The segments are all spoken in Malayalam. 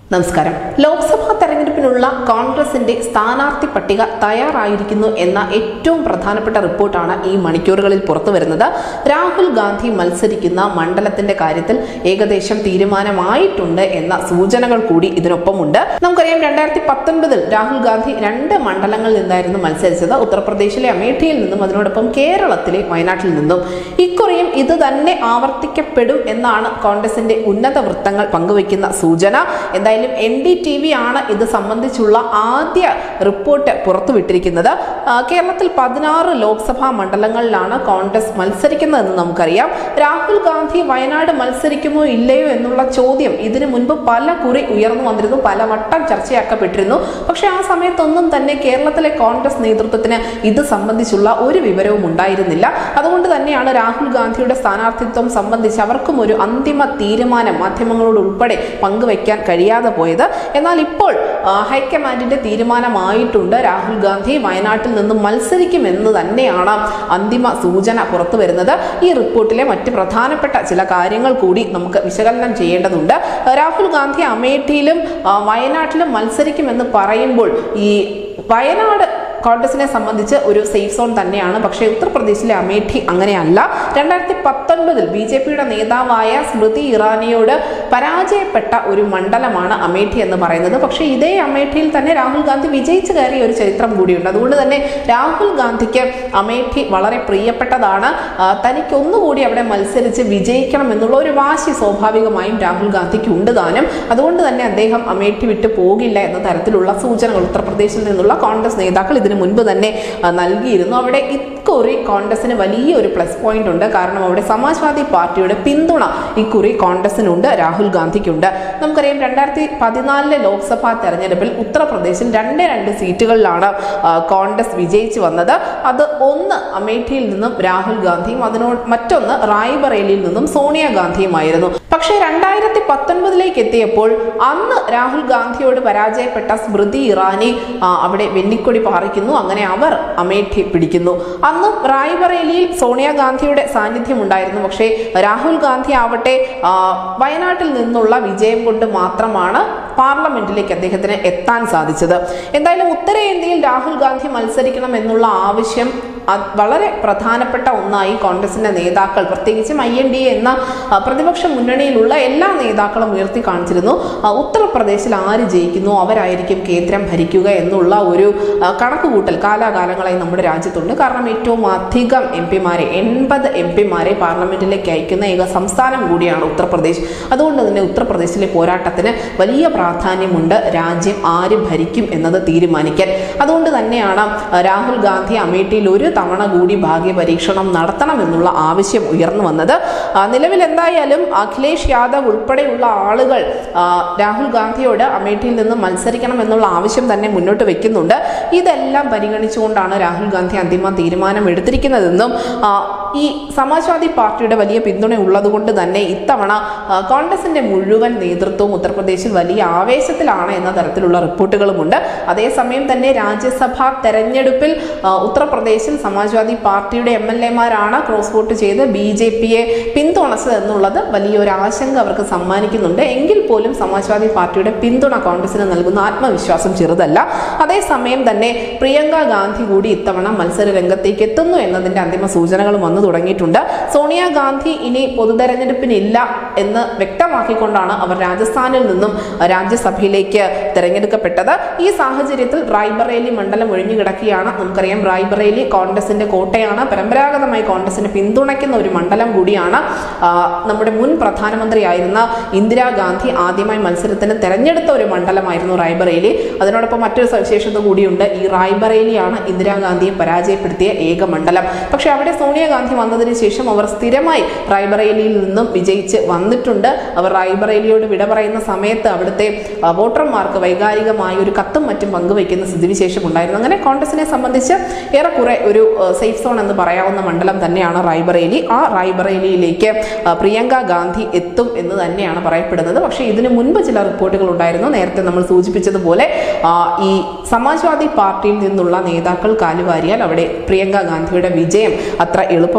നമസ്കാരം ലോക്സഭാ തെരഞ്ഞെടുപ്പിനുള്ള കോൺഗ്രസിന്റെ സ്ഥാനാർത്ഥി പട്ടിക തയ്യാറായിരിക്കുന്നു എന്ന ഏറ്റവും പ്രധാനപ്പെട്ട റിപ്പോർട്ടാണ് ഈ മണിക്കൂറുകളിൽ പുറത്തു വരുന്നത് രാഹുൽ ഗാന്ധി മത്സരിക്കുന്ന മണ്ഡലത്തിന്റെ കാര്യത്തിൽ ഏകദേശം തീരുമാനമായിട്ടുണ്ട് എന്ന സൂചനകൾ കൂടി ഇതിനൊപ്പമുണ്ട് നമുക്കറിയാം രണ്ടായിരത്തി പത്തൊൻപതിൽ രാഹുൽ ഗാന്ധി രണ്ട് മണ്ഡലങ്ങളിൽ നിന്നായിരുന്നു മത്സരിച്ചത് ഉത്തർപ്രദേശിലെ അമേഠിയിൽ നിന്നും അതിനോടൊപ്പം കേരളത്തിലെ വയനാട്ടിൽ നിന്നും ഇക്കുറിയും ഇത് തന്നെ ആവർത്തിക്കപ്പെടും എന്നാണ് കോൺഗ്രസിന്റെ ഉന്നത വൃത്തങ്ങൾ പങ്കുവയ്ക്കുന്ന സൂചന എന്തായാലും എൻ ഡി ടി വി ആണ് ഇത് സംബന്ധിച്ചുള്ള ആദ്യ റിപ്പോർട്ട് പുറത്തുവിട്ടിരിക്കുന്നത് ആ, കേരളത്തിൽ പതിനാറ് ലോക്സഭാ മണ്ഡലങ്ങളിലാണ് കോൺഗ്രസ് മത്സരിക്കുന്നതെന്ന് നമുക്കറിയാം രാഹുൽ ഗാന്ധി വയനാട് മത്സരിക്കുമോ ഇല്ലയോ എന്നുള്ള ചോദ്യം ഇതിനു മുൻപ് പല കുറി ഉയർന്നു വന്നിരുന്നു പല വട്ടം ചർച്ചയാക്കപ്പെട്ടിരുന്നു പക്ഷെ ആ സമയത്തൊന്നും തന്നെ കേരളത്തിലെ കോൺഗ്രസ് നേതൃത്വത്തിന് ഇത് സംബന്ധിച്ചുള്ള ഒരു വിവരവും ഉണ്ടായിരുന്നില്ല അതുകൊണ്ട് തന്നെയാണ് രാഹുൽ ഗാന്ധിയുടെ സ്ഥാനാർത്ഥിത്വം സംബന്ധിച്ച് അവർക്കും ഒരു അന്തിമ തീരുമാനം മാധ്യമങ്ങളോട് ഉൾപ്പെടെ പങ്കുവയ്ക്കാൻ കഴിയാതെ പോയത് എന്നാൽ ഇപ്പോൾ ആ, ഹൈക്കമാൻഡിന്റെ തീരുമാനമായിട്ടുണ്ട് രാഹുൽ ഗാന്ധി വയനാട്ടിൽ നിന്നും മത്സരിക്കുമെന്ന് തന്നെയാണ് അന്തിമ സൂചന പുറത്തു വരുന്നത് ഈ റിപ്പോർട്ടിലെ മറ്റ് പ്രധാനപ്പെട്ട ചില കാര്യങ്ങൾ കൂടി നമുക്ക് വിശകലനം ചെയ്യേണ്ടതുണ്ട് രാഹുൽ ഗാന്ധി അമേഠിയിലും ആ, വയനാട്ടിലും മത്സരിക്കുമെന്ന് പറയുമ്പോൾ ഈ വയനാട് കോൺഗ്രസിനെ സംബന്ധിച്ച് ഒരു സേഫ് സോൺ തന്നെയാണ് പക്ഷേ ഉത്തർപ്രദേശിലെ അമേഠി അങ്ങനെയല്ല രണ്ടായിരത്തി പത്തൊൻപതിൽ ബി ജെ പിയുടെ നേതാവായ സ്മൃതി ഇറാനിയോട് പരാജയപ്പെട്ട ഒരു മണ്ഡലമാണ് അമേഠി എന്ന് പറയുന്നത് പക്ഷേ ഇതേ അമേഠിയിൽ തന്നെ രാഹുൽ ഗാന്ധി വിജയിച്ചു കയറിയ ഒരു ചരിത്രം കൂടിയുണ്ട് അതുകൊണ്ട് തന്നെ രാഹുൽ ഗാന്ധിക്ക് അമേഠി വളരെ പ്രിയപ്പെട്ടതാണ് ആ, തനിക്ക് ഒന്നുകൂടി അവിടെ മത്സരിച്ച് വിജയിക്കണം എന്നുള്ള ഒരു വാശി സ്വാഭാവികമായും രാഹുൽ ഗാന്ധിക്ക് ഉണ്ട് താനും അതുകൊണ്ട് തന്നെ അദ്ദേഹം അമേഠി വിട്ടു പോകില്ല എന്ന തരത്തിലുള്ള സൂചനകൾ ഉത്തർപ്രദേശിൽ നിന്നുള്ള കോൺഗ്രസ് നേതാക്കൾ ഇതിനു മുൻപ് തന്നെ ആ, നൽകിയിരുന്നു അവിടെ ഇക്കുറി കോൺഗ്രസിന് വലിയ ഒരു പ്ലസ് പോയിന്റ് ഉണ്ട് കാരണം അവിടെ സമാജ്വാദി പാർട്ടിയുടെ പിന്തുണ ഇക്കുറി കോൺഗ്രസിനുണ്ട് രാഹുൽ ഗാന്ധിക്കുണ്ട് നമുക്കറിയാം രണ്ടായിരത്തി പതിനാലിലെ ലോക്സഭാ തെരഞ്ഞെടുപ്പിൽ ഉത്തർപ്രദേശിൽ രണ്ട് രണ്ട് സീറ്റുകളിലാണ് ആ, കോൺഗ്രസ് വിജയിച്ചു വന്നത് അത് ഒന്ന് അമേഠിയിൽ നിന്നും രാഹുൽ ഗാന്ധിയും അതിനോട് മറ്റൊന്ന് റായ്ബറേലിയിൽ നിന്നും സോണിയാഗാന്ധിയുമായിരുന്നു പക്ഷേ രണ്ടായിരത്തി പത്തൊൻപതിലേക്ക് എത്തിയപ്പോൾ അന്ന് രാഹുൽ ഗാന്ധിയോട് പരാജയപ്പെട്ട സ്മൃതി ഇറാനി ആ, അവിടെ വെന്നിക്കൊടി പാറിക്കുന്നു അങ്ങനെ അവർ അമേഠി പിടിക്കുന്നു അന്നും റായ്ബറേലിയിൽ സോണിയാഗാന്ധിയുടെ സാന്നിധ്യം ഉണ്ടായിരുന്നു പക്ഷേ രാഹുൽ ഗാന്ധി ആവട്ടെ ആ, വയനാട്ടിൽ നിന്നുള്ള വിജയം കൊണ്ട് മാത്രമാണ് പാർലമെന്റിലേക്ക് അദ്ദേഹത്തിന് എത്താൻ സാധിച്ചത് എന്തായാലും ഉത്തരേന്ത്യയിൽ രാഹുൽ ഗാന്ധി മത്സരിക്കണം എന്നുള്ള ആവശ്യം അത് വളരെ പ്രധാനപ്പെട്ട ഒന്നായി കോൺഗ്രസിന്റെ നേതാക്കൾ പ്രത്യേകിച്ചും ഐ എൻ ഡി എന്ന ആ, പ്രതിപക്ഷ മുന്നണിയിലുള്ള എല്ലാ നേതാക്കളും ഉയർത്തി കാണിച്ചിരുന്നു ആ, ഉത്തർപ്രദേശിൽ ആര് ജയിക്കുന്നു അവരായിരിക്കും കേന്ദ്രം ഭരിക്കുക എന്നുള്ള ഒരു ആ, കണക്കുകൂട്ടൽ കാലാകാലങ്ങളായി നമ്മുടെ രാജ്യത്തുണ്ട് കാരണം ഏറ്റവും അധികം എം പിമാരെ എൺപത് എം പിമാരെ പാർലമെന്റിലേക്ക് അയക്കുന്ന ഏക സംസ്ഥാനം കൂടിയാണ് ഉത്തർപ്രദേശ് അതുകൊണ്ട് തന്നെ ഉത്തർപ്രദേശിലെ പോരാട്ടത്തിന് വലിയ പ്രാധാന്യമുണ്ട് രാജ്യം ആര് ഭരിക്കും എന്നത് തീരുമാനിക്കാൻ അതുകൊണ്ട് തന്നെയാണ് ആ, രാഹുൽ ഗാന്ധി അമേഠിയിൽ ഒരു തവണ കൂടി ഭാഗ്യ പരീക്ഷണം നടത്തണമെന്നുള്ള ആവശ്യം ഉയർന്നു വന്നത് ആ, നിലവിൽ എന്തായാലും അഖിലേഷ് യാദവ് ഉൾപ്പെടെയുള്ള ആളുകൾ ആ, രാഹുൽ ഗാന്ധിയോട് അമേഠിയിൽ നിന്ന് മത്സരിക്കണം എന്നുള്ള ആവശ്യം തന്നെ മുന്നോട്ട് വെക്കുന്നുണ്ട് ഇതെല്ലാം പരിഗണിച്ചുകൊണ്ടാണ് രാഹുൽ ഗാന്ധി അന്തിമ തീരുമാനം എടുത്തിരിക്കുന്നതെന്നും ആ, ഈ സമാജ്വാദി പാർട്ടിയുടെ വലിയ പിന്തുണ ഉള്ളതുകൊണ്ട് തന്നെ ഇത്തവണ ആ, കോൺഗ്രസിന്റെ മുഴുവൻ നേതൃത്വവും ഉത്തർപ്രദേശിൽ വലിയ ആവേശത്തിലാണ് എന്ന തരത്തിലുള്ള റിപ്പോർട്ടുകളുമുണ്ട് അതേസമയം തന്നെ രാജ്യസഭാ തെരഞ്ഞെടുപ്പിൽ ആ, ഉത്തർപ്രദേശിൽ സമാജ്വാദി പാർട്ടിയുടെ എം എൽ എമാരാണ് ക്രോസ് വോട്ട് ചെയ്ത് ബി ജെ പിയെ പിന്തുണച്ചത് എന്നുള്ളത് വലിയൊരു ആശങ്ക അവർക്ക് സമ്മാനിക്കുന്നുണ്ട് എങ്കിൽ പോലും സമാജ്വാദി പാർട്ടിയുടെ പിന്തുണ കോൺഗ്രസിന് നൽകുന്ന ആത്മവിശ്വാസം ചെറുതല്ല അതേസമയം തന്നെ പ്രിയങ്ക ഗാന്ധി കൂടി ഇത്തവണ മത്സര രംഗത്തേക്ക് എത്തുന്നു എന്നതിന്റെ അന്തിമ സൂചനകൾ വന്നു തുടങ്ങിയിട്ടുണ്ട് സോണിയാഗാന്ധി ഇനി പൊതുതെരഞ്ഞെടുപ്പിനില്ല എന്ന് വ്യക്തമാക്കിക്കൊണ്ടാണ് അവർ രാജസ്ഥാനിൽ നിന്നും രാജ്യസഭയിലേക്ക് തെരഞ്ഞെടുക്കപ്പെട്ടത് ഈ സാഹചര്യത്തിൽ റായ്ബറേലി മണ്ഡലം ഒഴിഞ്ഞു കിടക്കുകയാണ് നമുക്കറിയാം റായ്ബറേലി കോൺഗ്രസിന്റെ കോട്ടയാണ് പരമ്പരാഗതമായി കോൺഗ്രസിനെ പിന്തുണയ്ക്കുന്ന ഒരു മണ്ഡലം കൂടിയാണ് ആ, നമ്മുടെ മുൻ പ്രധാനമന്ത്രിയായിരുന്ന ഇന്ദിരാഗാന്ധി ആദ്യമായി മത്സരത്തിന് തെരഞ്ഞെടുത്ത ഒരു മണ്ഡലമായിരുന്നു റായ്ബറേലി അതിനോടൊപ്പം മറ്റൊരു സവിശേഷത കൂടിയുണ്ട് ഈ റായ്ബറേലിയാണ് ഇന്ദിരാഗാന്ധിയെ പരാജയപ്പെടുത്തിയ ഏക മണ്ഡലം പക്ഷേ അവിടെ സോണിയാഗാന്ധി വന്നതിന് ശേഷം അവർ സ്ഥിരമായി റായ്ബറേലിയിൽ നിന്നും വിജയിച്ച് വന്നിട്ടുണ്ട് അവർ റായ്ബറേലിയോട് വിട പറയുന്ന സമയത്ത് അവിടുത്തെ ആ, വോട്ടർമാർക്ക് വൈകാരികമായ ഒരു കത്തും മറ്റും പങ്കുവയ്ക്കുന്ന സ്ഥിതിവിശേഷം ഉണ്ടായിരുന്നു അങ്ങനെ കോൺഗ്രസിനെ സംബന്ധിച്ച് ഏറെക്കുറെ ഒരു സേഫ് സോൺ എന്ന് പറയാവുന്ന മണ്ഡലം തന്നെയാണ് റായ്ബറേലി ആ റായ്ബറേലിയിലേക്ക് ആ, പ്രിയങ്ക ഗാന്ധി എത്തും എന്ന് തന്നെയാണ് പറയപ്പെടുന്നത് പക്ഷേ ഇതിനു മുൻപ് ചില റിപ്പോർട്ടുകൾ ഉണ്ടായിരുന്നു നേരത്തെ നമ്മൾ സൂചിപ്പിച്ചതുപോലെ ആ, ഈ സമാജ്വാദി പാർട്ടിയിൽ നിന്നുള്ള നേതാക്കൾ കാലുവാരിയാൽ അവിടെ പ്രിയങ്ക ഗാന്ധിയുടെ വിജയം അത്ര എളുപ്പം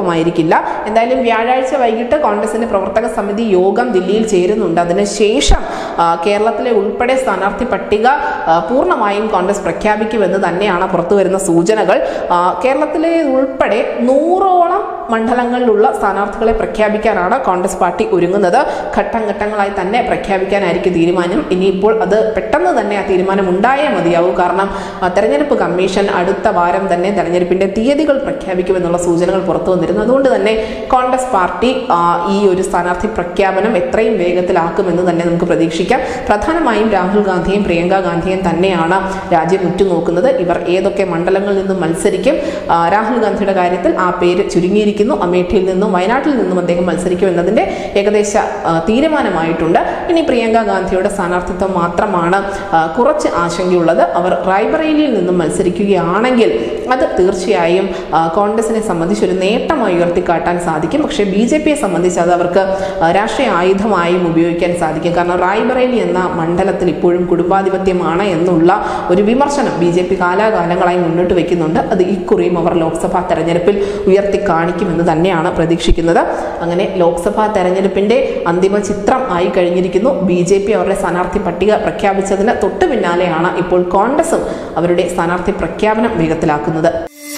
എളുപ്പമായിരിക്കില്ല എന്തായാലും വ്യാഴാഴ്ച വൈകിട്ട് കോൺഗ്രസിന്റെ പ്രവർത്തക സമിതി യോഗം ദില്ലിയിൽ ചേരുന്നുണ്ട് അതിനുശേഷം ആ, കേരളത്തിലെ ഉൾപ്പെടെ സ്ഥാനാർത്ഥി പട്ടിക ആ, പൂർണ്ണമായും കോൺഗ്രസ് പ്രഖ്യാപിക്കുമെന്ന് തന്നെയാണ് പുറത്തു വരുന്ന സൂചനകൾ ആ, കേരളത്തിലെ ഉൾപ്പെടെ നൂറോളം മണ്ഡലങ്ങളിലുള്ള സ്ഥാനാർത്ഥികളെ പ്രഖ്യാപിക്കാനാണ് കോൺഗ്രസ് പാർട്ടി ഒരുങ്ങുന്നത് ഘട്ടം ഘട്ടങ്ങളായി തന്നെ പ്രഖ്യാപിക്കാനായിരിക്കും തീരുമാനം ഇനിയിപ്പോൾ അത് പെട്ടെന്ന് തന്നെ ആ തീരുമാനം ഉണ്ടായേ മതിയാവൂ കാരണം ആ, തെരഞ്ഞെടുപ്പ് കമ്മീഷൻ അടുത്ത വാരം തന്നെ തെരഞ്ഞെടുപ്പിന്റെ തീയതികൾ പ്രഖ്യാപിക്കുമെന്നുള്ള സൂചനകൾ പുറത്തു വന്നിരുന്നു അതുകൊണ്ട് തന്നെ കോൺഗ്രസ് പാർട്ടി ആ, ഈ ഒരു സ്ഥാനാർത്ഥി പ്രഖ്യാപനം എത്രയും വേഗത്തിലാക്കുമെന്ന് തന്നെ നമുക്ക് പ്രതീക്ഷിക്കാം പ്രധാനമായും രാഹുൽ ഗാന്ധിയും പ്രിയങ്ക ഗാന്ധിയും തന്നെയാണ് രാജ്യം ഉറ്റുനോക്കുന്നത് ഇവർ ഏതൊക്കെ മണ്ഡലങ്ങളിൽ നിന്നും മത്സരിക്കും ആ, രാഹുൽ ഗാന്ധിയുടെ കാര്യത്തിൽ ആ പേര് ചുരുങ്ങിയിരിക്കുന്നു അമേഠിയിൽ നിന്നും വയനാട്ടിൽ നിന്നും അദ്ദേഹം മത്സരിക്കും എന്നതിന്റെ ഏകദേശ ആ, തീരുമാനമായിട്ടുണ്ട് ഇനി പ്രിയങ്ക ഗാന്ധിയുടെ സ്ഥാനാർത്ഥിത്വം മാത്രമാണ് ആ, കുറച്ച് ആശങ്കയുള്ളത് അവർ റായ്ബറേലിയിൽ നിന്നും മത്സരിക്കുകയാണെങ്കിൽ അത് തീർച്ചയായും ആ, കോൺഗ്രസിനെ സംബന്ധിച്ച് ഒരു നേട്ടമായി ഉയർത്തിക്കാട്ടാൻ സാധിക്കും പക്ഷേ ബി ജെ പിയെ സംബന്ധിച്ച് അത് അവർക്ക് ആ, രാഷ്ട്രീയ ആയുധമായും ഉപയോഗിക്കാൻ സാധിക്കും കാരണം റായ്ബറേലി എന്ന മണ്ഡലത്തിൽ ഇപ്പോഴും കുടുംബാധിപത്യമാണ് എന്നുള്ള ഒരു വിമർശനം ബി ജെ പി കാലാകാലങ്ങളായി മുന്നോട്ട് വെക്കുന്നുണ്ട് അത് ഇക്കുറിയും അവർ ലോക്സഭാ തെരഞ്ഞെടുപ്പിൽ ഉയർത്തി കാണിക്കുമെന്ന് തന്നെയാണ് പ്രതീക്ഷിക്കുന്നത് അങ്ങനെ ലോക്സഭാ തെരഞ്ഞെടുപ്പിന്റെ അന്തിമ ചിത്രം ആയി കഴിഞ്ഞിരിക്കുന്നു ബി ജെ പി അവരുടെ സ്ഥാനാർത്ഥി പട്ടിക പ്രഖ്യാപിച്ചതിന് തൊട്ടു പിന്നാലെയാണ് ഇപ്പോൾ കോൺഗ്രസും അവരുടെ സ്ഥാനാർത്ഥി പ്രഖ്യാപനം വേഗത്തിലാക്കുന്നത്